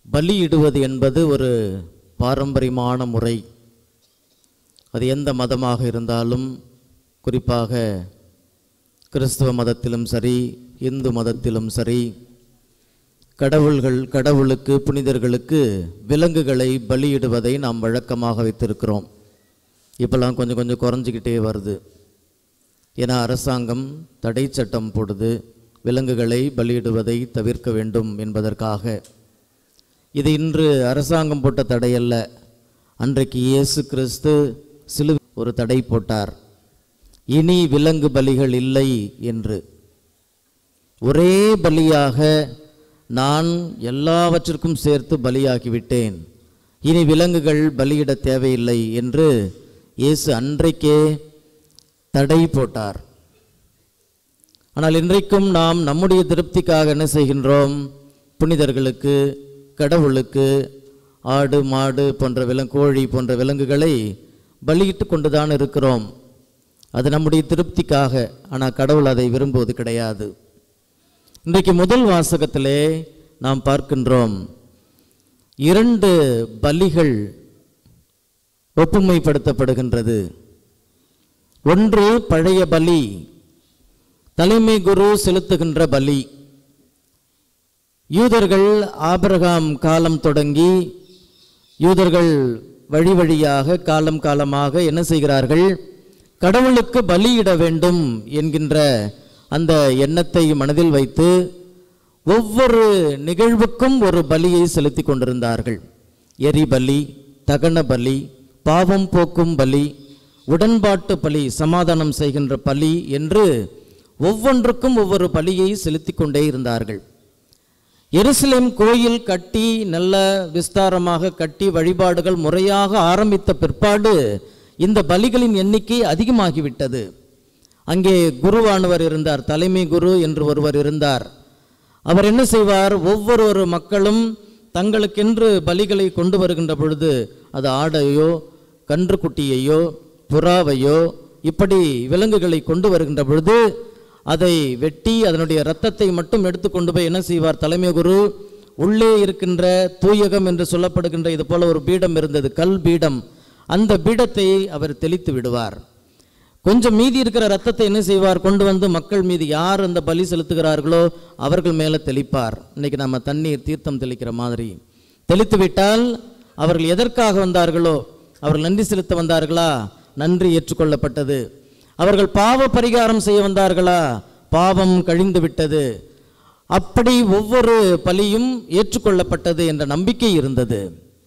பலியிடுவது என்பது ஒரு பாரம்பரியமான முறை அது எந்த மதமாக இருந்தாலும் குறிப்பாக கிறிஸ்துவ மதத்திலும் சரி இந்து மதத்திலும் சரி கடவுள்கள் கடவுளுக்கு புனிதர்களுக்கு விலங்குகளை பலியிடுவதை நாம் வழக்கமாக வைத்திருக்கிறோம் இப்போல்லாம் கொஞ்சம் கொஞ்சம் குறைஞ்சிக்கிட்டே வருது ஏன்னா அரசாங்கம் தடை சட்டம் போடுது விலங்குகளை பலியிடுவதை தவிர்க்க வேண்டும் என்பதற்காக இது இன்று அரசாங்கம் போட்ட தடையல்ல அன்றைக்கு இயேசு கிறிஸ்து சிலு ஒரு தடை போட்டார் இனி விலங்கு பலிகள் இல்லை என்று ஒரே பலியாக நான் எல்லாவற்றிற்கும் சேர்த்து பலியாகிவிட்டேன் இனி விலங்குகள் பலியிட தேவையில்லை என்று இயேசு அன்றைக்கே தடை போட்டார் ஆனால் இன்றைக்கும் நாம் நம்முடைய திருப்திக்காக என்ன செய்கின்றோம் புனிதர்களுக்கு கடவுளுக்கு ஆடு மாடு போன்ற விலங்கு கோழி போன்ற விலங்குகளை பலியிட்டு கொண்டுதான் இருக்கிறோம் அது நம்முடைய திருப்திக்காக ஆனால் கடவுள் அதை விரும்புவது கிடையாது இன்றைக்கு முதல் வாசகத்திலே நாம் பார்க்கின்றோம் இரண்டு பலிகள் ஒப்புமைப்படுத்தப்படுகின்றது ஒன்று பழைய பலி தலைமை குரு செலுத்துகின்ற பலி யூதர்கள் ஆபிரகாம் காலம் தொடங்கி யூதர்கள் வழி வழியாக காலம் காலமாக என்ன செய்கிறார்கள் கடவுளுக்கு பலியிட வேண்டும் என்கின்ற அந்த எண்ணத்தை மனதில் வைத்து ஒவ்வொரு நிகழ்வுக்கும் ஒரு பலியை செலுத்தி கொண்டிருந்தார்கள் எரி பலி தகன பலி பாவம் போக்கும் பலி உடன்பாட்டு பலி சமாதானம் செய்கின்ற பலி என்று ஒவ்வொன்றுக்கும் ஒவ்வொரு பலியை செலுத்தி கொண்டே இருந்தார்கள் எருசலேம் கோயில் கட்டி நல்ல விஸ்தாரமாக கட்டி வழிபாடுகள் முறையாக ஆரம்பித்த பிற்பாடு இந்த பலிகளின் எண்ணிக்கை அதிகமாகிவிட்டது அங்கே குருவானவர் இருந்தார் தலைமை குரு என்று ஒருவர் இருந்தார் அவர் என்ன செய்வார் ஒவ்வொரு மக்களும் தங்களுக்கென்று பலிகளை கொண்டு வருகின்ற பொழுது அது ஆடையோ கன்றுக்குட்டியையோ புறாவையோ இப்படி விலங்குகளை கொண்டு வருகின்ற பொழுது அதை வெட்டி அதனுடைய இரத்தத்தை மட்டும் எடுத்து கொண்டு போய் என்ன செய்வார் தலைமை குரு உள்ளே இருக்கின்ற தூயகம் என்று சொல்லப்படுகின்ற இது போல ஒரு பீடம் இருந்தது கல் பீடம் அந்த பீடத்தை அவர் தெளித்து விடுவார் கொஞ்சம் மீதி இருக்கிற ரத்தத்தை என்ன செய்வார் கொண்டு வந்து மக்கள் மீது யார் அந்த பலி செலுத்துகிறார்களோ அவர்கள் மேலே தெளிப்பார் இன்னைக்கு நம்ம தண்ணீர் தீர்த்தம் தெளிக்கிற மாதிரி தெளித்து விட்டால் அவர்கள் எதற்காக வந்தார்களோ அவர்கள் நன்றி செலுத்த வந்தார்களா நன்றி ஏற்றுக்கொள்ளப்பட்டது அவர்கள் பாவ பரிகாரம் செய்ய வந்தார்களா பாவம் கழிந்து விட்டது அப்படி ஒவ்வொரு பலியும் ஏற்றுக்கொள்ளப்பட்டது என்ற நம்பிக்கை இருந்தது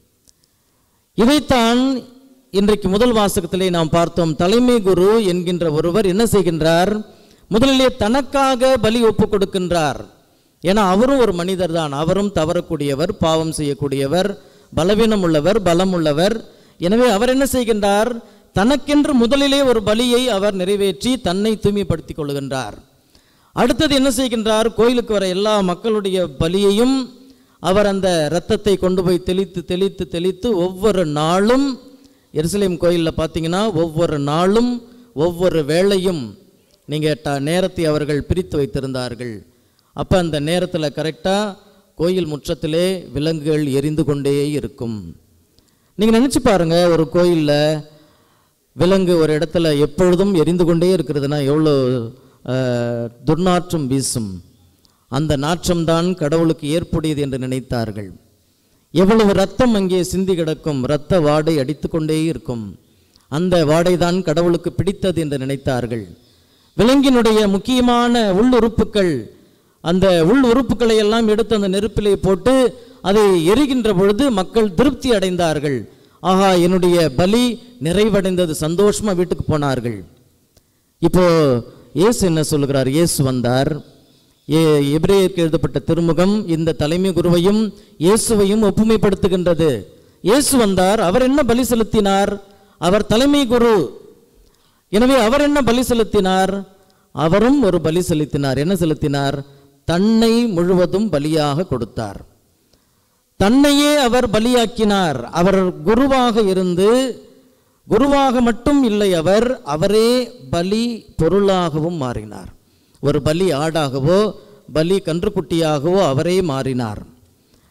இதைத்தான் இன்றைக்கு முதல் வாசகத்திலே நாம் பார்த்தோம் தலைமை குரு என்கின்ற ஒருவர் என்ன செய்கின்றார் முதலிலே தனக்காக பலி ஒப்பு கொடுக்கின்றார் ஏன்னா அவரும் ஒரு மனிதர் தான் அவரும் தவறக்கூடியவர் பாவம் செய்யக்கூடியவர் பலவீனம் உள்ளவர் பலம் உள்ளவர் எனவே அவர் என்ன செய்கின்றார் தனக்கென்று முதலிலே ஒரு பலியை அவர் நிறைவேற்றி தன்னை தூய்மைப்படுத்திக் கொள்கின்றார் அடுத்தது என்ன செய்கின்றார் கோயிலுக்கு வர எல்லா மக்களுடைய பலியையும் அவர் அந்த இரத்தத்தை கொண்டு போய் தெளித்து தெளித்து தெளித்து ஒவ்வொரு நாளும் எருசலேம் கோயிலில் பார்த்தீங்கன்னா ஒவ்வொரு நாளும் ஒவ்வொரு வேளையும் நீங்கள் ட நேரத்தை அவர்கள் பிரித்து வைத்திருந்தார்கள் அப்போ அந்த நேரத்தில் கரெக்டாக கோயில் முற்றத்திலே விலங்குகள் எரிந்து கொண்டே இருக்கும் நீங்கள் நினச்சி பாருங்கள் ஒரு கோயிலில் விலங்கு ஒரு இடத்துல எப்பொழுதும் எரிந்து கொண்டே இருக்கிறதுனா எவ்வளோ அஹ், துர்நாற்றம் வீசும் அந்த நாற்றம்தான் கடவுளுக்கு ஏற்புடையது என்று நினைத்தார்கள் எவ்வளவு ரத்தம் அங்கே சிந்தி கிடக்கும் இரத்த வாடை அடித்துக்கொண்டே இருக்கும் அந்த வாடை தான் கடவுளுக்கு பிடித்தது என்று நினைத்தார்கள் விலங்கினுடைய முக்கியமான உள் உறுப்புகள் அந்த உள் உறுப்புகளை எல்லாம் எடுத்து அந்த நெருப்பிலே போட்டு அதை எரிகின்ற பொழுது மக்கள் திருப்தி அடைந்தார்கள் ஆஹா என்னுடைய பலி நிறைவடைந்தது சந்தோஷமா வீட்டுக்கு போனார்கள் இப்போ இயேசு என்ன சொல்லுகிறார் இயேசு வந்தார் ஏ எபிரேயருக்கு எழுதப்பட்ட திருமுகம் இந்த தலைமை குருவையும் இயேசுவையும் ஒப்புமைப்படுத்துகின்றது இயேசு வந்தார் அவர் என்ன பலி செலுத்தினார் அவர் தலைமை குரு எனவே அவர் என்ன பலி செலுத்தினார் அவரும் ஒரு பலி செலுத்தினார் என்ன செலுத்தினார் தன்னை முழுவதும் பலியாக கொடுத்தார் தன்னையே அவர் பலியாக்கினார் அவர் குருவாக இருந்து குருவாக மட்டும் இல்லை அவர் அவரே பலி பொருளாகவும் மாறினார் ஒரு பலி ஆடாகவோ பலி கன்றுக்குட்டியாகவோ அவரே மாறினார்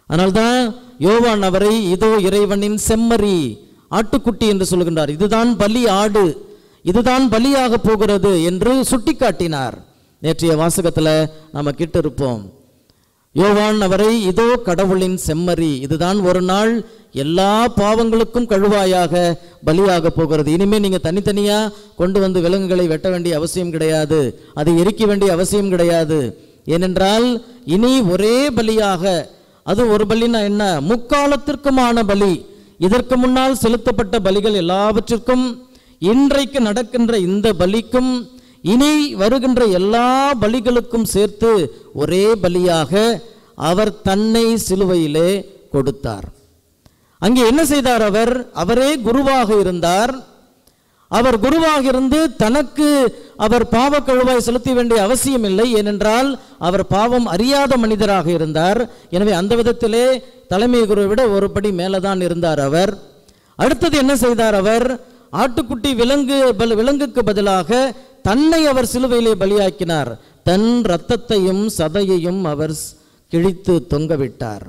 அதனால்தான் யோவான் அவரை இதோ இறைவனின் செம்மறி ஆட்டுக்குட்டி என்று சொல்கின்றார் இதுதான் பலி ஆடு இதுதான் பலியாக போகிறது என்று சுட்டிக்காட்டினார் நேற்றைய வாசகத்துல நாம கிட்ட இருப்போம் யோவான் அவரை இதோ கடவுளின் செம்மறி இதுதான் ஒரு நாள் எல்லா பாவங்களுக்கும் கழுவாயாக பலியாக போகிறது இனிமே நீங்க தனித்தனியா கொண்டு வந்து விலங்குகளை வெட்ட வேண்டிய அவசியம் கிடையாது அதை எரிக்க வேண்டிய அவசியம் கிடையாது ஏனென்றால் இனி ஒரே பலியாக அது ஒரு பலினா என்ன முக்காலத்திற்குமான பலி இதற்கு முன்னால் செலுத்தப்பட்ட பலிகள் எல்லாவற்றிற்கும் இன்றைக்கு நடக்கின்ற இந்த பலிக்கும் இனி வருகின்ற எல்லா பலிகளுக்கும் சேர்த்து ஒரே பலியாக அவர் தன்னை சிலுவையிலே கொடுத்தார் அங்கே என்ன செய்தார் அவர் அவரே குருவாக இருந்தார் அவர் குருவாக இருந்து தனக்கு அவர் பாவ கழுவாய் செலுத்த வேண்டிய அவசியம் இல்லை ஏனென்றால் அவர் பாவம் அறியாத மனிதராக இருந்தார் எனவே அந்த விதத்திலே தலைமை குருவை விட ஒரு படி மேலதான் இருந்தார் அவர் அடுத்தது என்ன செய்தார் அவர் ஆட்டுக்குட்டி விலங்கு பல விலங்குக்கு பதிலாக தன்னை அவர் சிலுவையிலே பலியாக்கினார் தன் இரத்தத்தையும் சதையையும் அவர் கிழித்து தொங்கவிட்டார்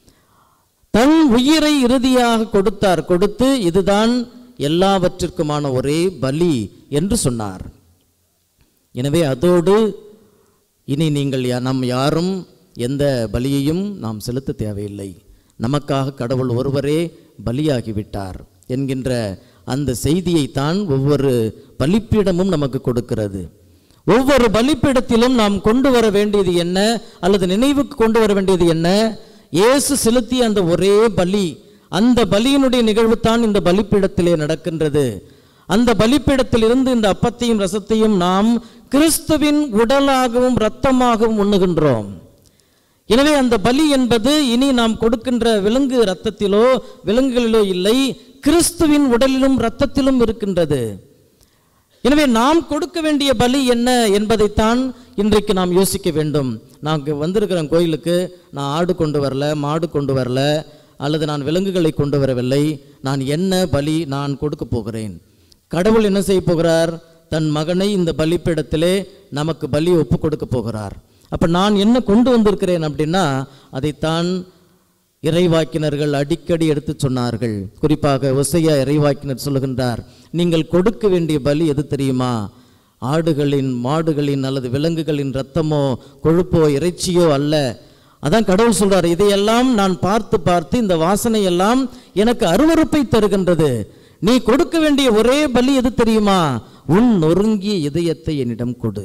தன் உயிரை இறுதியாக கொடுத்தார் கொடுத்து இதுதான் எல்லாவற்றிற்குமான ஒரே பலி என்று சொன்னார் எனவே அதோடு இனி நீங்கள் யா- நாம் யாரும் எந்த பலியையும் நாம் செலுத்த தேவையில்லை நமக்காக கடவுள் ஒருவரே பலியாகிவிட்டார் என்கின்ற அந்த செய்தியைத்தான் ஒவ்வொரு பலிப்பீடமும் நமக்கு கொடுக்கிறது ஒவ்வொரு பலிப்பீடத்திலும் நாம் கொண்டு வர வேண்டியது என்ன அல்லது நினைவுக்கு கொண்டு வர வேண்டியது என்ன இயேசு செலுத்திய அந்த ஒரே பலி அந்த பலியினுடைய நிகழ்வு தான் இந்த பலிப்பீடத்திலே நடக்கின்றது அந்த பலிப்பீடத்தில் இருந்து இந்த அப்பத்தையும் ரசத்தையும் நாம் கிறிஸ்துவின் உடலாகவும் இரத்தமாகவும் உண்ணுகின்றோம் எனவே அந்த பலி என்பது இனி நாம் கொடுக்கின்ற விலங்கு இரத்தத்திலோ விலங்குகளிலோ இல்லை கிறிஸ்துவின் உடலிலும் இரத்தத்திலும் இருக்கின்றது எனவே நாம் கொடுக்க வேண்டிய பலி என்ன என்பதைத்தான் இன்றைக்கு நாம் யோசிக்க வேண்டும் நான் இங்க வந்திருக்கிறேன் கோயிலுக்கு நான் ஆடு கொண்டு வரல மாடு கொண்டு வரல அல்லது நான் விலங்குகளை கொண்டு வரவில்லை நான் என்ன பலி நான் கொடுக்க போகிறேன் கடவுள் என்ன செய்ய போகிறார் தன் மகனை இந்த பலிப்பீடத்திலே நமக்கு பலி ஒப்பு கொடுக்க போகிறார் அப்ப நான் என்ன கொண்டு வந்திருக்கிறேன் அப்படின்னா அதைத்தான் இறைவாக்கினர்கள் அடிக்கடி எடுத்து சொன்னார்கள் குறிப்பாக ஒசையா இறைவாக்கினர் சொல்லுகின்றார் நீங்கள் கொடுக்க வேண்டிய பலி எது தெரியுமா ஆடுகளின் மாடுகளின் அல்லது விலங்குகளின் இரத்தமோ கொழுப்போ இறைச்சியோ அல்ல அதான் கடவுள் சொல்றார் இதையெல்லாம் நான் பார்த்து பார்த்து இந்த வாசனை எல்லாம் எனக்கு அருவருப்பை தருகின்றது நீ கொடுக்க வேண்டிய ஒரே பலி எது தெரியுமா உன் நொறுங்கிய இதயத்தை என்னிடம் கொடு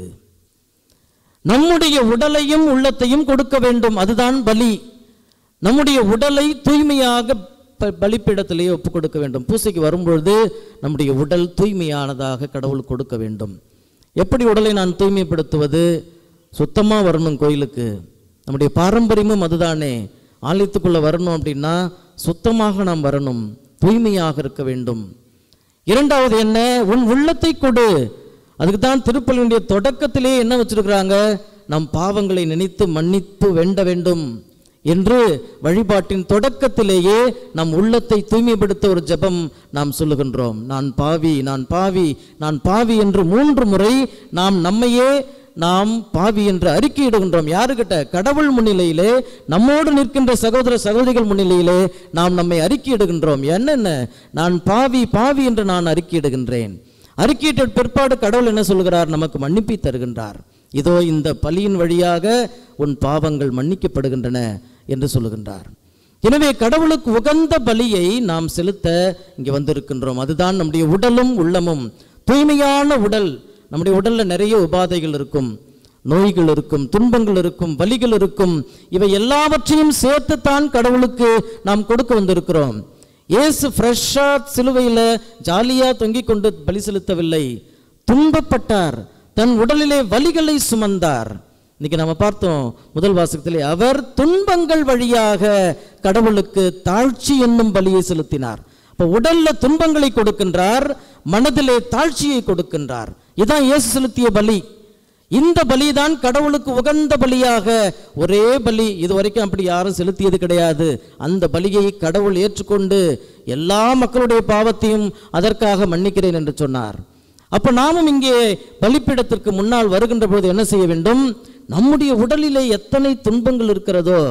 நம்முடைய உடலையும் உள்ளத்தையும் கொடுக்க வேண்டும் அதுதான் பலி நம்முடைய உடலை தூய்மையாக ப- பலிப்பீடத்திலேயே ஒப்பு கொடுக்க வேண்டும் பூசைக்கு வரும்பொழுது நம்முடைய உடல் தூய்மையானதாக கடவுள் கொடுக்க வேண்டும் எப்படி உடலை நான் தூய்மைப்படுத்துவது சுத்தமா வரணும் கோயிலுக்கு நம்முடைய பாரம்பரியமும் அதுதானே ஆலயத்துக்குள்ள வரணும் அப்படின்னா சுத்தமாக நாம் வரணும் தூய்மையாக இருக்க வேண்டும் இரண்டாவது என்ன உன் உள்ளத்தை கொடு அதுக்கு தான் திருப்பலியுடைய தொடக்கத்திலே என்ன வச்சிருக்கிறாங்க நம் பாவங்களை நினைத்து மன்னிப்பு வேண்ட வேண்டும் என்று வழிபாட்டின் தொடக்கத்திலேயே நம் உள்ளத்தை தூய்மைப்படுத்த ஒரு ஜெபம் நாம் சொல்லுகின்றோம் நான் பாவி நான் பாவி நான் பாவி என்று மூன்று முறை நாம் நம்மையே நாம் பாவி என்று அறிக்கையிடுகின்றோம் யாருக்கிட்ட கடவுள் முன்னிலையிலே நம்மோடு நிற்கின்ற சகோதர சகோதரிகள் முன்னிலையிலே நாம் நம்மை அறிக்கையிடுகின்றோம் என்னென்ன நான் பாவி பாவி என்று நான் அறிக்கையிடுகின்றேன் அறிக்கையிட்ட பிற்பாடு கடவுள் என்ன சொல்கிறார் நமக்கு மன்னிப்பை தருகின்றார் இதோ இந்த பலியின் வழியாக உன் பாவங்கள் மன்னிக்கப்படுகின்றன என்று சொல்லுகின்றார் எனவே கடவுளுக்கு உகந்த பலியை நாம் செலுத்த இங்கே வந்திருக்கின்றோம் அதுதான் நம்முடைய உடலும் உள்ளமும் தூய்மையான உடல் நம்முடைய உடல்ல நிறைய உபாதைகள் இருக்கும் நோய்கள் இருக்கும் துன்பங்கள் இருக்கும் வலிகள் இருக்கும் இவை எல்லாவற்றையும் சேர்த்துத்தான் கடவுளுக்கு நாம் கொடுக்க வந்திருக்கிறோம் இயேசு ஃப்ரெஷ்ஷா சிலுவையில ஜாலியா தொங்கிக் கொண்டு பலி செலுத்தவில்லை துன்பப்பட்டார் தன் உடலிலே வலிகளை சுமந்தார் இன்னைக்கு நம்ம பார்த்தோம் முதல் வாசகத்திலே அவர் துன்பங்கள் வழியாக கடவுளுக்கு தாழ்ச்சி என்னும் பலியை செலுத்தினார் அப்ப உடல்ல துன்பங்களை கொடுக்கின்றார் மனதிலே தாழ்ச்சியை கொடுக்கின்றார் இதான் இயேசு செலுத்திய பலி இந்த பலிதான் கடவுளுக்கு உகந்த பலியாக ஒரே பலி இது வரைக்கும் அப்படி யாரும் செலுத்தியது கிடையாது அந்த பலியை கடவுள் ஏற்றுக்கொண்டு எல்லா மக்களுடைய பாவத்தையும் அதற்காக மன்னிக்கிறேன் என்று சொன்னார் அப்ப நாமும் இங்கே பலிப்பீடத்திற்கு முன்னால் வருகின்ற பொழுது என்ன செய்ய வேண்டும் நம்முடைய உடலிலே எத்தனை துன்பங்கள் இருக்கிறதோ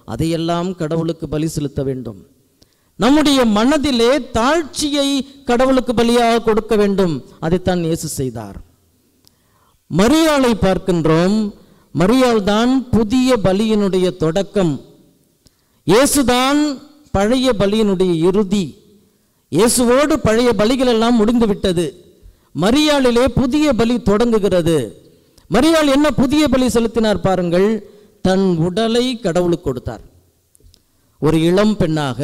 அதையெல்லாம் கடவுளுக்கு பலி செலுத்த வேண்டும் நம்முடைய மனதிலே தாழ்ச்சியை கடவுளுக்கு பலியாக கொடுக்க வேண்டும் அதைத்தான் இயேசு செய்தார் மரியாளை பார்க்கின்றோம் மரியாள் தான் புதிய பலியினுடைய தொடக்கம் இயேசுதான் பழைய பலியினுடைய இறுதி இயேசுவோடு பழைய பலிகள் எல்லாம் முடிந்து விட்டது மரியாளிலே புதிய பலி தொடங்குகிறது மரியாள் என்ன புதிய பலி செலுத்தினார் பாருங்கள் தன் உடலை கடவுளுக்கு கொடுத்தார் ஒரு இளம் பெண்ணாக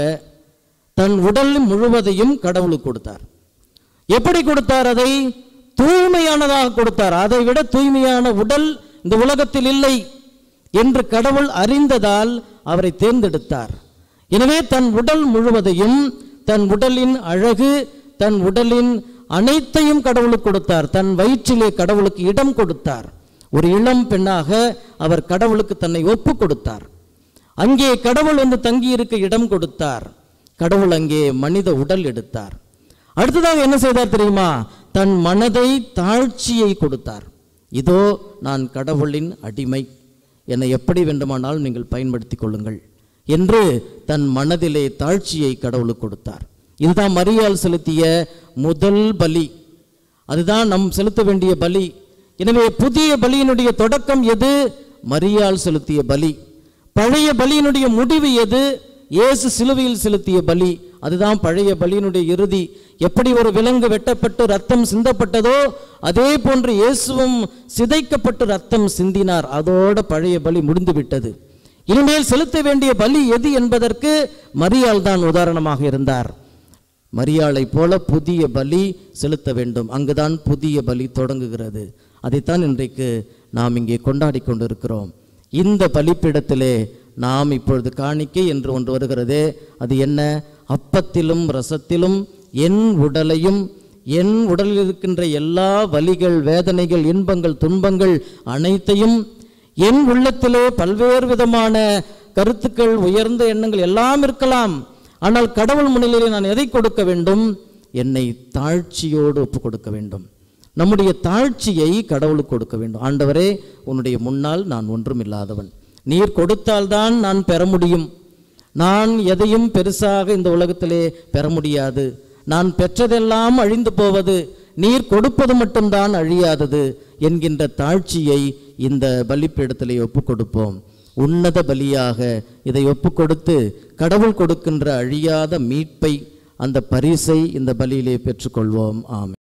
தன் உடல் முழுவதையும் கடவுளுக்கு கொடுத்தார் எப்படி கொடுத்தார் அதை தூய்மையானதாக கொடுத்தார் அதை விட தூய்மையான உடல் இந்த உலகத்தில் இல்லை என்று கடவுள் அறிந்ததால் அவரை தேர்ந்தெடுத்தார் எனவே தன் உடல் முழுவதையும் தன் உடலின் அழகு தன் உடலின் அனைத்தையும் கடவுளுக்கு கொடுத்தார் தன் வயிற்றிலே கடவுளுக்கு இடம் கொடுத்தார் ஒரு இளம் பெண்ணாக அவர் கடவுளுக்கு தன்னை ஒப்பு கொடுத்தார் அங்கே கடவுள் வந்து தங்கியிருக்க இடம் கொடுத்தார் கடவுள் அங்கே மனித உடல் எடுத்தார் அடுத்ததாக என்ன செய்தார் தெரியுமா தன் மனதை தாழ்ச்சியை கொடுத்தார் இதோ நான் கடவுளின் அடிமை என்னை எப்படி வேண்டுமானாலும் நீங்கள் பயன்படுத்திக் கொள்ளுங்கள் என்று தன் மனதிலே தாழ்ச்சியை கடவுளுக்கு கொடுத்தார் இதுதான் மரியாள் செலுத்திய முதல் பலி அதுதான் நம் செலுத்த வேண்டிய பலி எனவே புதிய பலியினுடைய தொடக்கம் எது மரியாள் செலுத்திய பலி பழைய பலியினுடைய முடிவு எது இயேசு சிலுவையில் செலுத்திய பலி அதுதான் பழைய பலியினுடைய இறுதி எப்படி ஒரு விலங்கு வெட்டப்பட்டு ரத்தம் சிந்தப்பட்டதோ அதே போன்று இயேசுவும் சிதைக்கப்பட்டு ரத்தம் சிந்தினார் அதோட பழைய பலி முடிந்து விட்டது இனிமேல் செலுத்த வேண்டிய பலி எது என்பதற்கு மரியாள் தான் உதாரணமாக இருந்தார் மரியாளை போல புதிய பலி செலுத்த வேண்டும் அங்குதான் புதிய பலி தொடங்குகிறது அதைத்தான் இன்றைக்கு நாம் இங்கே கொண்டாடி கொண்டிருக்கிறோம் இந்த பலிப்பிடத்திலே நாம் இப்பொழுது காணிக்கை என்று ஒன்று வருகிறதே அது என்ன அப்பத்திலும் ரசத்திலும் என் உடலையும் என் உடலில் இருக்கின்ற எல்லா வலிகள் வேதனைகள் இன்பங்கள் துன்பங்கள் அனைத்தையும் என் உள்ளத்திலே பல்வேறு விதமான கருத்துக்கள் உயர்ந்த எண்ணங்கள் எல்லாம் இருக்கலாம் ஆனால் கடவுள் முன்னிலையில் நான் எதை கொடுக்க வேண்டும் என்னை தாழ்ச்சியோடு ஒப்பு கொடுக்க வேண்டும் நம்முடைய தாழ்ச்சியை கடவுளுக்கு கொடுக்க வேண்டும் ஆண்டவரே உன்னுடைய முன்னால் நான் ஒன்றும் இல்லாதவன் நீர் கொடுத்தால்தான் நான் பெற முடியும் நான் எதையும் பெருசாக இந்த உலகத்திலே பெற முடியாது நான் பெற்றதெல்லாம் அழிந்து போவது நீர் கொடுப்பது மட்டும்தான் அழியாதது என்கின்ற தாழ்ச்சியை இந்த பலிப்பீடத்திலே ஒப்பு கொடுப்போம் உன்னத பலியாக இதை ஒப்பு கொடுத்து கடவுள் கொடுக்கின்ற அழியாத மீட்பை அந்த பரிசை இந்த பலியிலே பெற்றுக்கொள்வோம் ஆமென்